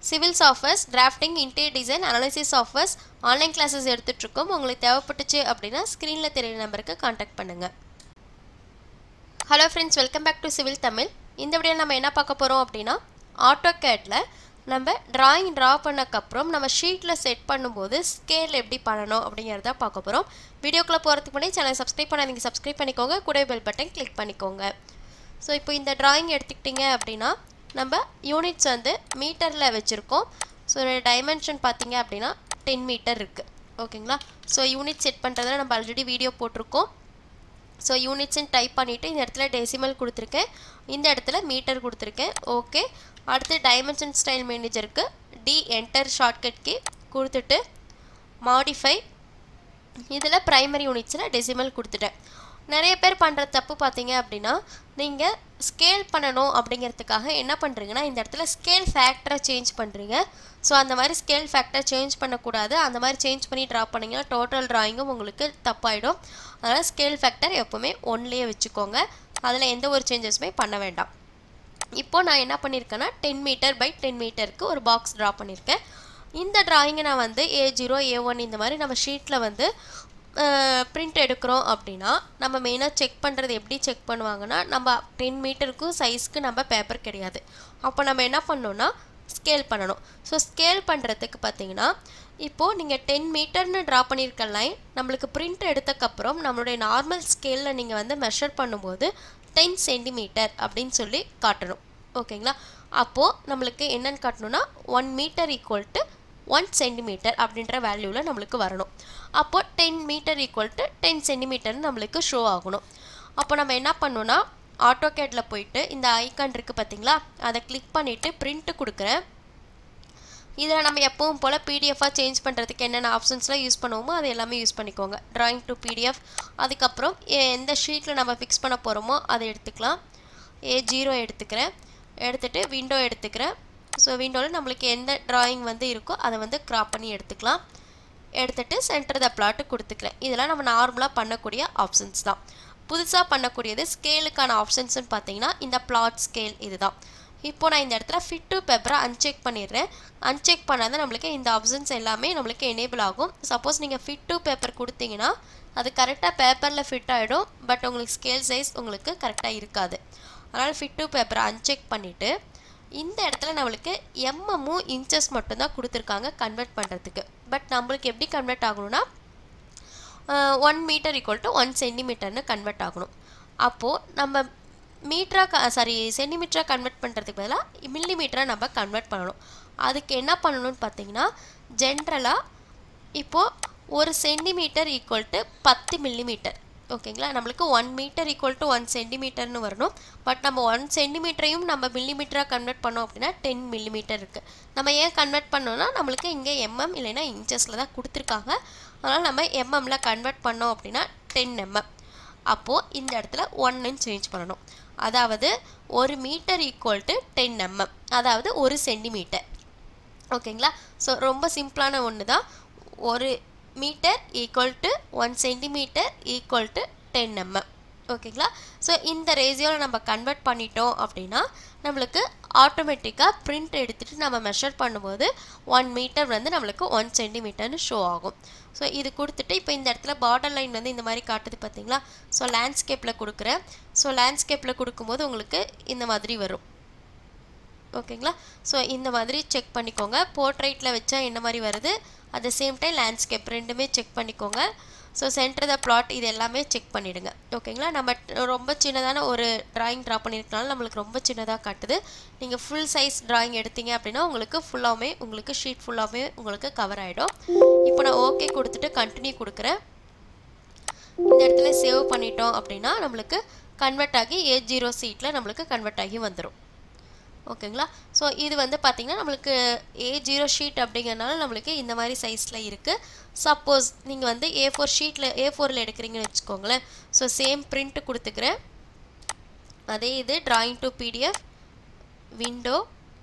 civil softwares drafting interior design analysis softwares online classes எடுத்துட்ருக்கோம் உங்களுக்கு தேவைப்பட்டுச்சு அப்படின்னா ஸ்க்ரீனில் தெரியுற நம்பருக்கு காண்டாக்ட் பண்ணுங்கள் hello friends welcome back to civil Tamil இந்த வீடியோ நம்ம என்ன பார்க்க போகிறோம் அப்படின்னா ஆட்டோ கேட்டில் நம்ம டிராயிங் ட்ரா பண்ணக்கப்புறம் நம்ம ஷீட்டில் செட் பண்ணும்போது ஸ்கேல் எப்படி பண்ணணும் அப்படிங்கிறத பார்க்க போகிறோம் வீடியோக்குள்ளே போகிறதுக்கு முன்னாடி சேனல் சப்ஸ்கிரைப் பண்ணாதீங்க சப்ஸ்கிரைப் பண்ணிக்கோங்க கூட பெல் பட்டன் கிளிக் பண்ணிக்கோங்க ஸோ இப்போ இந்த டிராயிங் எடுத்துக்கிட்டிங்க அப்படின்னா நம்ம யூனிட்ஸ் வந்து மீட்டரில் வச்சுருக்கோம் ஸோ டைமென்ஷன் பார்த்தீங்க அப்படின்னா டென் மீட்டர் இருக்குது ஓகேங்களா ஸோ யூனிட் செட் பண்ணுறதுல நம்ம ஆல்ரெடி வீடியோ போட்டிருக்கோம் ஸோ யூனிட்ஸ்ன்னு டைப் பண்ணிவிட்டு இந்த இடத்துல டெசிமல் கொடுத்துருக்கேன் இந்த இடத்துல மீட்டர் கொடுத்துருக்கேன் ஓகே அடுத்து டைமென்ஷன் ஸ்டைல் மேனேஜருக்கு டி என்டர் ஷார்ட்கட் கே கொடுத்துட்டு மாடிஃபை இதில் ப்ரைமரி யூனிட்ஸில் டெசிமல் கொடுத்துட்டேன் நிறைய பேர் பண்ணுற தப்பு பார்த்தீங்க அப்படின்னா நீங்கள் ஸ்கேல் பண்ணணும் அப்படிங்கிறதுக்காக என்ன பண்ணுறீங்கன்னா இந்த இடத்துல ஸ்கேல் ஃபேக்டரை சேஞ்ச் பண்ணுறீங்க ஸோ அந்த மாதிரி ஸ்கேல் ஃபேக்டர் சேஞ்ச் பண்ணக்கூடாது அந்த மாதிரி சேஞ்ச் பண்ணி ட்ரா பண்ணிங்கன்னா டோட்டல் ட்ராயிங்கும் உங்களுக்கு தப்பாயிடும் அதனால் ஸ்கேல் ஃபேக்டர் எப்போவுமே ஒன்லேயே வச்சுக்கோங்க அதில் எந்த ஒரு சேஞ்சஸுமே பண்ண வேண்டாம் இப்போ நான் என்ன பண்ணியிருக்கேன்னா டென் மீட்டர் பை டென் மீட்டருக்கு ஒரு பாக்ஸ் ட்ரா பண்ணியிருக்கேன் இந்த ட்ராயிங்கை நான் வந்து ஏ ஜீரோ ஏ ஒன் இந்த மாதிரி நம்ம ஷீட்டில் வந்து பிரிண்ட் எடுக்கிறோம் அப்படின்னா நம்ம மெயினாக செக் பண்ணுறது எப்படி செக் பண்ணுவாங்கன்னா நம்ம டென் மீட்டருக்கும் சைஸ்க்கு நம்ம பேப்பர் கிடையாது அப்போ நம்ம என்ன பண்ணோன்னா ஸ்கேல் பண்ணணும் ஸோ ஸ்கேல் பண்ணுறதுக்கு பார்த்தீங்கன்னா இப்போது நீங்கள் டென் மீட்டர்னு ட்ரா பண்ணியிருக்க லைன் நம்மளுக்கு பிரிண்ட் எடுத்தக்கப்புறம் நம்மளுடைய நார்மல் ஸ்கேலில் நீங்கள் வந்து மெஷர் பண்ணும்போது டென் சென்டிமீட்டர் அப்படின்னு சொல்லி காட்டணும் ஓகேங்களா அப்போது நம்மளுக்கு என்னென்னு காட்டணும்னா one metre equal to one centimetre அப்படின்ற வேல்யூவில் நம்மளுக்கு வரணும் அப்போ ten metre equal to ten சென்டிமீட்டர்னு நம்மளுக்கு ஷோ ஆகணும் அப்போ நம்ம என்ன பண்ணோன்னா ஆட்டோ கேட்டில் போயிட்டு இந்த ஐக்கான் இருக்குது பார்த்தீங்களா அதை கிளிக் பண்ணிவிட்டு பிரிண்ட்டு கொடுக்குறேன் இதில் நம்ம எப்பவும் போல் பிடிஎஃபாக சேஞ்ச் பண்ணுறதுக்கு என்னென்ன ஆப்ஷன்ஸ்லாம் யூஸ் பண்ணுவோமோ அது எல்லாமே யூஸ் பண்ணிக்கோங்க ட்ராயிங் டு பிடிஎஃப் அதுக்கப்புறம் எந்த ஷீட்டில் நம்ம ஃபிக்ஸ் பண்ண போகிறோமோ அதை எடுத்துக்கலாம் ஏ ஜீரோ எடுத்துக்கிறேன் எடுத்துகிட்டு விண்டோ எடுத்துக்கிறேன் ஸோ விண்டோவில் நம்மளுக்கு எந்த ட்ராயிங் வந்து இருக்கோ அதை வந்து க்ராப் பண்ணி எடுத்துக்கலாம் எடுத்துகிட்டு சென்டர் த பிளாட்டு கொடுத்துக்கிறேன் இதெல்லாம் நம்ம நார்மலாக பண்ணக்கூடிய ஆப்ஷன்ஸ் தான் புதுசாக பண்ணக்கூடியது ஸ்கேலுக்கான ஆப்ஷன்ஸ்னு பார்த்தீங்கன்னா இந்த பிளாட் ஸ்கேல் இதுதான் இப்போ நான் இந்த இடத்துல ஃபிட் டு பேப்பரை அன்செக் பண்ணிடுறேன் அன்செக் பண்ணாதான் நம்மளுக்கு இந்த ஆப்ஷன்ஸ் எல்லாமே நம்மளுக்கு எனேபிள் ஆகும் சப்போஸ் நீங்கள் ஃபிட் டு பேப்பர் கொடுத்தீங்கன்னா அது கரெக்டாக பேப்பரில் ஃபிட் ஆகிடும் பட் உங்களுக்கு ஸ்கேல் சைஸ் உங்களுக்கு கரெக்டாக இருக்காது அதனால் ஃபிட் டு பேப்பரை அன்செக் பண்ணிவிட்டு இந்த இடத்துல நம்மளுக்கு எம்எம்மும் இன்ச்சஸ் மட்டும்தான் கொடுத்துருக்காங்க கன்வெர்ட் பண்ணுறதுக்கு பட் நம்மளுக்கு எப்படி கன்வெர்ட் ஆகணும்னா one metre equal to one சென்டிமீட்டர்னு கன்வெர்ட் ஆகணும் அப்போது நம்ம மீட்டராக சாரி சென்டிமீட்டராக கன்வெர்ட் பண்ணுறதுக்கு பதிலாக மில்லி மீட்டராக நம்ம கன்வெர்ட் பண்ணணும் அதுக்கு என்ன பண்ணணும்னு பார்த்தீங்கன்னா ஜென்ரலாக இப்போது ஒரு சென்டிமீட்டர் ஈக்குவல் டு பத்து மில்லிமீட்டர் ஓகேங்களா நம்மளுக்கு one metre equal to one சென்டிமீட்டர்னு வரணும் பட் நம்ம ஒன் சென்டிமீட்டரையும் நம்ம மில்லிமீட்டராக கன்வெர்ட் பண்ணோம் அப்படின்னா டென் மில்லிமீட்டர் இருக்குது நம்ம ஏன் கன்வெர்ட் பண்ணோம்னா நம்மளுக்கு இங்கே எம்எம் இல்லைன்னா இன்ச்சஸில் தான் கொடுத்துருக்காங்க அதனால் நம்ம எம்எம்மில் கன்வெர்ட் பண்ணோம் அப்படின்னா டென் எம்எம் அப்போது இந்த இடத்துல ஒன்னு சேஞ்ச் பண்ணணும் அதாவது ஒரு metre equal to ten mm அதாவது ஒரு சென்டிமீட்டர் ஓகேங்களா ஸோ ரொம்ப சிம்பிளான ஒன்று தான் ஒரு metre equal to one centimetre equal to ten mm ஓகேங்களா ஸோ இந்த ரேசியோவில் நம்ம கன்வெர்ட் பண்ணிட்டோம் அப்படின்னா நம்மளுக்கு ஆட்டோமேட்டிக்காக பிரிண்ட் எடுத்துகிட்டு நம்ம மெஷர் பண்ணும்போது ஒன் மீட்டர் வந்து நம்மளுக்கு ஒன் சென்டிமீட்டர்னு ஷோ ஆகும் ஸோ இது கொடுத்துட்டு இப்போ இந்த இடத்துல பார்டர் லைன் வந்து இந்த மாதிரி காட்டுது பார்த்தீங்களா ஸோ லேண்ட்ஸ்கேப்பில் கொடுக்குறேன் ஸோ லேண்ட்ஸ்கேப்பில் கொடுக்கும்போது உங்களுக்கு இந்த மாதிரி வரும் ஓகேங்களா ஸோ இந்த மாதிரி செக் பண்ணிக்கோங்க போர்ட்ரைட்டில் வச்சா என்ன மாதிரி வருது at the same time landscape ரெண்டுமே செக் பண்ணிக்கோங்க ஸோ சென்டர் த பிளாட் இது எல்லாமே செக் பண்ணிவிடுங்க ஓகேங்களா நம்ம ரொம்ப சின்னதான ஒரு ட்ராயிங் ட்ரா பண்ணியிருக்கனால நம்மளுக்கு ரொம்ப சின்னதாக காட்டுது நீங்கள் ஃபுல் சைஸ் ட்ராயிங் எடுத்தீங்க அப்படின்னா உங்களுக்கு ஃபுல்லாகவே உங்களுக்கு ஷீட் ஃபுல்லாகவே உங்களுக்கு கவர் ஆகிடும் இப்போ நான் ஓகே கொடுத்துட்டு கண்டினியூ கொடுக்குறேன் இந்த இடத்துல சேவ் பண்ணிட்டோம் அப்படின்னா நம்மளுக்கு கன்வெர்ட் ஆகி ஏ ஜீரோ சீட்டில் நம்மளுக்கு கன்வெர்ட் ஆகி வந்துடும் ஓகேங்களா ஸோ இது வந்து பார்த்திங்கன்னா நம்மளுக்கு ஏ ஜீரோ ஷீட் அப்படிங்கிறனால நம்மளுக்கு இந்த மாதிரி சைஸில் இருக்குது சப்போஸ் நீங்கள் வந்து ஏ ஃபோர் ஷீட்டில் ஏ ஃபோரில் எடுக்கிறீங்கன்னு வச்சுக்கோங்களேன் ஸோ சேம் பிரிண்ட்டு கொடுத்துக்கிறேன் அதே இது ட்ராயிங் டு பிடிஎஃப் விண்டோ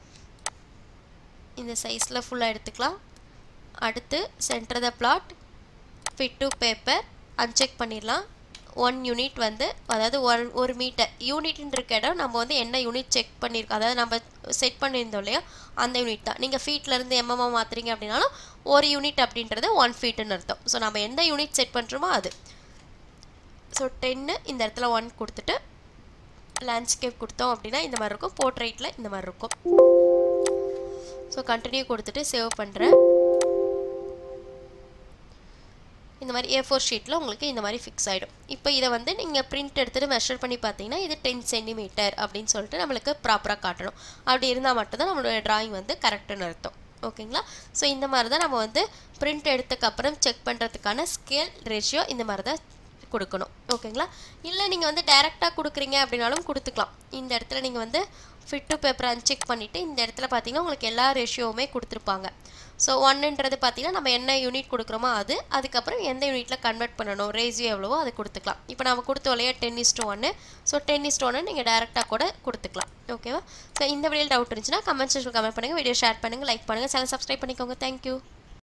இந்த சைஸில் ஃபுல்லாக எடுத்துக்கலாம் அடுத்து centre the plot fit to paper uncheck பண்ணிடலாம் ஒன் யூனிட் வந்து அதாவது ஒரு ஒரு மீட்டர் யூனிட்னு இருக்க இடம் நம்ம வந்து என்ன யூனிட் செக் பண்ணியிருக்கோம் அதாவது நம்ம செட் பண்ணியிருந்தோம் இல்லையா அந்த யூனிட் தான் நீங்கள் ஃபீட்லேருந்து எம்எம்மா மாற்றுறீங்க அப்படின்னாலும் ஒரு யூனிட் அப்படின்றது ஒன் ஃபீட்டுன்னு அர்த்தம் ஸோ நம்ம எந்த யூனிட் செட் பண்ணுறோமோ அது ஸோ டென்னு இந்த இடத்துல ஒன் கொடுத்துட்டு லேண்ட்ஸ்கேப் கொடுத்தோம் அப்படின்னா இந்த மாதிரி இருக்கும் போர்ட்ரைட்டில் இந்த மாதிரி இருக்கும் ஸோ கண்டினியூ கொடுத்துட்டு சேவ் பண்ணுறேன் இந்த மாதிரி ஏ ஃபோர் ஷீட்டில் உங்களுக்கு இந்த மாதிரி ஃபிக்ஸ் ஆகிடும் இப்போ இதை வந்து நீங்கள் பிரிண்ட் எடுத்துகிட்டு மெஷர் பண்ணி பார்த்தீங்கன்னா இது டென் சென்டிமீட்டர் அப்படின்னு சொல்லிட்டு நம்மளுக்கு ப்ராப்பராக காட்டணும் அப்படி இருந்தால் மட்டும்தான் நம்மளோட டிராயிங் வந்து கரெக்டுன்னு அர்த்தம் ஓகேங்களா ஸோ இந்த மாதிரி தான் நம்ம வந்து பிரிண்ட் எடுத்ததுக்கப்புறம் செக் பண்ணுறதுக்கான ஸ்கேல் ரேஷியோ இந்த மாதிரி தான் கொடுக்கணும் ஓகேங்களா இல்லை நீங்கள் வந்து டைரெக்டாக கொடுக்குறீங்க அப்படின்னாலும் கொடுத்துக்கலாம் இந்த இடத்துல நீங்கள் வந்து ஃபிட் டு பேப்பர் அன்செக் பண்ணிவிட்டு இந்த இடத்துல பார்த்தீங்கன்னா உங்களுக்கு எல்லா ரேஷியோவுமே கொடுத்துருப்பாங்க ஸோ ஒன்றுன்றது பார்த்தீங்கன்னா நம்ம என்ன யூனிட் கொடுக்குறோமோ அது அதுக்கப்புறம் எந்த யூனிட்டில் கன்வெர்ட் பண்ணணும் ரேஷியோ எவ்வளவோ அது கொடுத்துக்கலாம் இப்போ நம்ம கொடுத்தோம் இல்லையா டென் இஸ்ட்டு ஒன்று ஸோ டென் இஸ்ட்டு ஒன்று நீங்கள் டேரெக்டாக கூட கொடுத்துக்கலாம் ஓகேவா ஸோ இந்த வீடியோ டவுட் இருந்துச்சுன்னா கமெண்ட் செக்ஷன் கமெண்ட் பண்ணுங்கள் வீடியோ ஷேர் பண்ணுங்கள் லைக் பண்ணுங்கள் சேனல் சப்ஸ்கிரைப் பண்ணிக்கோங்க தேங்க்யூ